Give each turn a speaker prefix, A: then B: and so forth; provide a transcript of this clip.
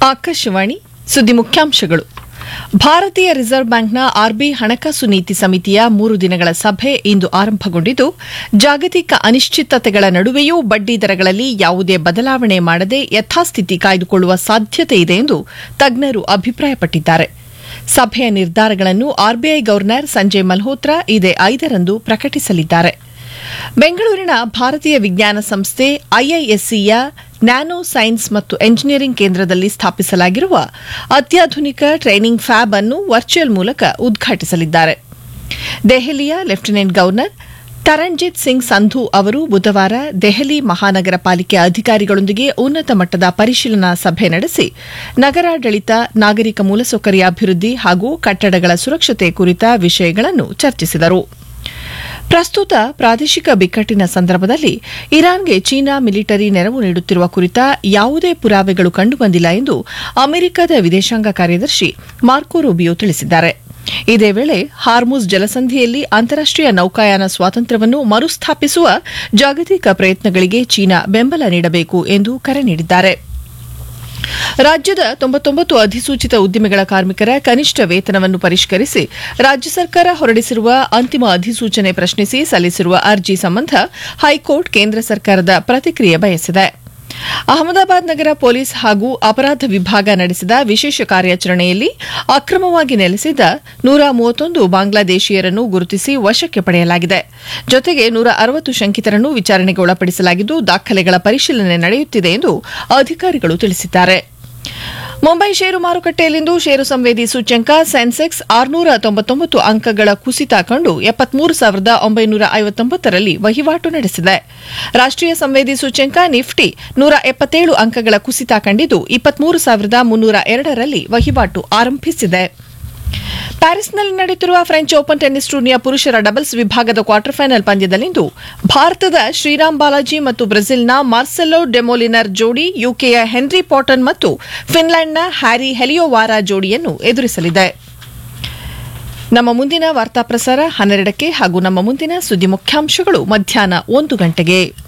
A: ಆಕಾಶವಾಣಿ ಸುದ್ದಿ ಮುಖ್ಯಾಂಶಗಳು ಭಾರತೀಯ ರಿಸರ್ವ್ ಬ್ಯಾಂಕ್ನ ಆರ್ಬಿಐ ಹಣಕಾಸು ನೀತಿ ಸಮಿತಿಯ ಮೂರು ದಿನಗಳ ಸಭೆ ಇಂದು ಆರಂಭಗೊಂಡಿದ್ದು ಜಾಗತಿಕ ಅನಿಶ್ಚಿತತೆಗಳ ನಡುವೆಯೂ ಬಡ್ಡಿ ದರಗಳಲ್ಲಿ ಯಾವುದೇ ಬದಲಾವಣೆ ಮಾಡದೆ ಯಥಾಸ್ಥಿತಿ ಕಾಯ್ದುಕೊಳ್ಳುವ ಸಾಧ್ಯತೆ ಇದೆ ಎಂದು ತಜ್ಞರು ಅಭಿಪ್ರಾಯಪಟ್ಟಿದ್ದಾರೆ ಸಭೆಯ ನಿರ್ಧಾರಗಳನ್ನು ಆರ್ಬಿಐ ಗವರ್ನರ್ ಸಂಜಯ್ ಮಲ್ಹೋತ್ರಾ ಇದೇ ಐದರಂದು ಪ್ರಕಟಿಸಲಿದ್ದಾರೆ ಬೆಂಗಳೂರಿನ ಭಾರತೀಯ ವಿಜ್ಞಾನ ಸಂಸ್ಥೆ ಐಐಎಸ್ಸಿಯ ನ್ಯಾನೋ ಸೈನ್ಸ್ ಮತ್ತು ಎಂಜಿನಿಯರಿಂಗ್ ಕೇಂದ್ರದಲ್ಲಿ ಸ್ಥಾಪಿಸಲಾಗಿರುವ ಅತ್ಯಾಧುನಿಕ ಟ್ರೈನಿಂಗ್ ಫ್ಯಾಬ್ ಅನ್ನು ವರ್ಚುವಲ್ ಮೂಲಕ ಉದ್ಘಾಟಿಸಲಿದ್ದಾರೆ ದೆಹಲಿಯ ಲೆಫ್ಟಿನೆಂಟ್ ಗವರ್ನರ್ ತರಂಜಿತ್ ಸಿಂಗ್ ಸಂಧು ಅವರು ಬುಧವಾರ ದೆಹಲಿ ಮಹಾನಗರ ಪಾಲಿಕೆ ಅಧಿಕಾರಿಗಳೊಂದಿಗೆ ಉನ್ನತ ಮಟ್ಟದ ಪರಿಶೀಲನಾ ಸಭೆ ನಡೆಸಿ ನಗರಾಡಳಿತ ನಾಗರಿಕ ಮೂಲಸೌಕರ್ಯ ಅಭಿವೃದ್ಧಿ ಹಾಗೂ ಕಟ್ಟಡಗಳ ಸುರಕ್ಷತೆ ಕುರಿತ ವಿಷಯಗಳನ್ನು ಚರ್ಚಿಸಿದರು ಪ್ರಸ್ತುತ ಪ್ರಾದೇಶಿಕ ಬಿಕ್ಕಟ್ಟಿನ ಸಂದರ್ಭದಲ್ಲಿ ಇರಾನ್ಗೆ ಚೀನಾ ಮಿಲಿಟರಿ ನೆರವು ನೀಡುತ್ತಿರುವ ಕುರಿತ ಯಾವುದೇ ಪುರಾವೆಗಳು ಕಂಡುಬಂದಿಲ್ಲ ಎಂದು ಅಮೆರಿಕದ ವಿದೇಶಾಂಗ ಕಾರ್ಯದರ್ಶಿ ಮಾರ್ಕೋ ರೂಬಿಯೋ ತಿಳಿಸಿದ್ದಾರೆ ಇದೇ ವೇಳೆ ಹಾರ್ಮುಜ್ ಜಲಸಂಧಿಯಲ್ಲಿ ಅಂತಾರಾಷ್ಟೀಯ ನೌಕಾಯಾನ ಸ್ವಾತಂತ್ರ್ಯವನ್ನು ಮರುಸ್ಥಾಪಿಸುವ ಜಾಗತಿಕ ಪ್ರಯತ್ನಗಳಿಗೆ ಚೀನಾ ಬೆಂಬಲ ನೀಡಬೇಕು ಎಂದು ಕರೆ ನೀಡಿದ್ದಾರೆ ರಾಜ್ಯದ ತೊಂಬತ್ತೊಂಬತ್ತು ಅಧಿಸೂಚಿತ ಉದ್ದಿಮೆಗಳ ಕಾರ್ಮಿಕರ ಕನಿಷ್ಠ ವೇತನವನ್ನು ಪರಿಷ್ಕರಿಸಿ ರಾಜ್ಯ ಸರ್ಕಾರ ಹೊರಡಿಸಿರುವ ಅಂತಿಮ ಅಧಿಸೂಚನೆ ಪ್ರಶ್ನಿಸಿ ಸಲ್ಲಿಸಿರುವ ಅರ್ಜಿ ಸಂಬಂಧ ಹೈಕೋರ್ಟ್ ಕೇಂದ್ರ ಸರ್ಕಾರದ ಪ್ರತಿಕ್ರಿಯೆ ಬಯಸಿದೆ ಅಹಮದಾಬಾದ್ ನಗರ ಪೊಲೀಸ್ ಹಾಗೂ ಅಪರಾಧ ವಿಭಾಗ ನಡೆಸಿದ ವಿಶೇಷ ಕಾರ್ಯಾಚರಣೆಯಲ್ಲಿ ಅಕ್ರಮವಾಗಿ ನೆಲೆಸಿದ್ದ ನೂರ ಮೂವತ್ತೊಂದು ಬಾಂಗ್ಲಾದೇಶಿಯರನ್ನು ಗುರುತಿಸಿ ವಶಕ್ಕೆ ಪಡೆಯಲಾಗಿದೆ ಜೊತೆಗೆ ನೂರ ಅರವತ್ತು ಶಂಕಿತರನ್ನು ವಿಚಾರಣೆಗೆ ಒಳಪಡಿಸಲಾಗಿದ್ದು ದಾಖಲೆಗಳ ಪರಿಶೀಲನೆ ನಡೆಯುತ್ತಿದೆ ಎಂದು ಅಧಿಕಾರಿಗಳು ತಿಳಿಸಿದ್ದಾರೆ ಮುಂಬೈ ಷೇರು ಮಾರುಕಟ್ಟೆಯಲ್ಲಿಂದು ಷೇರು ಸಂವೇದಿ ಸೂಚ್ಯಂಕ ಸೆನ್ಸೆಕ್ಸ್ ಆರುನೂರ ತೊಂಬತ್ತೊಂಬತ್ತು ಅಂಕಗಳ ಕುಸಿತ ಕಂಡು ಎಪ್ಪತ್ಮೂರು ಸಾವಿರದ ಒಂಬೈನೂರ ಐವತ್ತೊಂಬತ್ತರಲ್ಲಿ ವಹಿವಾಟು ನಡೆಸಿದೆ ರಾಷ್ಟೀಯ ಸಂವೇದಿ ಸೂಚ್ಯಂಕ ನಿಫ್ಟಿ ನೂರ ಎಪ್ಪತ್ತೇಳು ಅಂಕಗಳ ಕುಸಿತ ಕಂಡಿದ್ದು ಇಪ್ಪತ್ಮೂರು ಸಾವಿರದ ಮುನ್ನೂರ ಎರಡರಲ್ಲಿ ವಹಿವಾಟು ಆರಂಭಿಸಿದೆ ಪ್ಯಾರಿಸ್ನಲ್ಲಿ ನಡೆಯುತ್ತಿರುವ ಫ್ರೆಂಚ್ ಓಪನ್ ಟೆನ್ನಿಸ್ ಟೂರ್ನಿಯ ಪುರುಷರ ಡಬಲ್ಸ್ ವಿಭಾಗದ ಕ್ವಾರ್ಟರ್ ಫೈನಲ್ ಪಂದ್ಯದಲ್ಲಿಂದು ಭಾರತದ ಶ್ರೀರಾಮ್ ಬಾಲಾಜಿ ಮತ್ತು ಬ್ರೆಜಿಲ್ನ ಮಾರ್ಸೆಲೋ ಡೆಮೋಲಿನರ್ ಜೋಡಿ ಯುಕೆಯ ಹೆನ್ರಿ ಪಾಟನ್ ಮತ್ತು ಫಿನ್ಲೆಂಡ್ನ ಹ್ಯಾರಿ ಹೆಲಿಯೋವಾರಾ ಜೋಡಿಯನ್ನು ಎದುರಿಸಲಿದೆ ನಮ್ಮ ಮುಂದಿನ ವಾರ್ತಾ ಪ್ರಸಾರ ಹನ್ನೆರಡಕ್ಕೆ ಹಾಗೂ ನಮ್ಮ ಮುಂದಿನ ಸುದ್ದಿ ಮುಖ್ಯಾಂಶಗಳು ಮಧ್ಯಾಹ್ನ ಒಂದು ಗಂಟೆಗೆ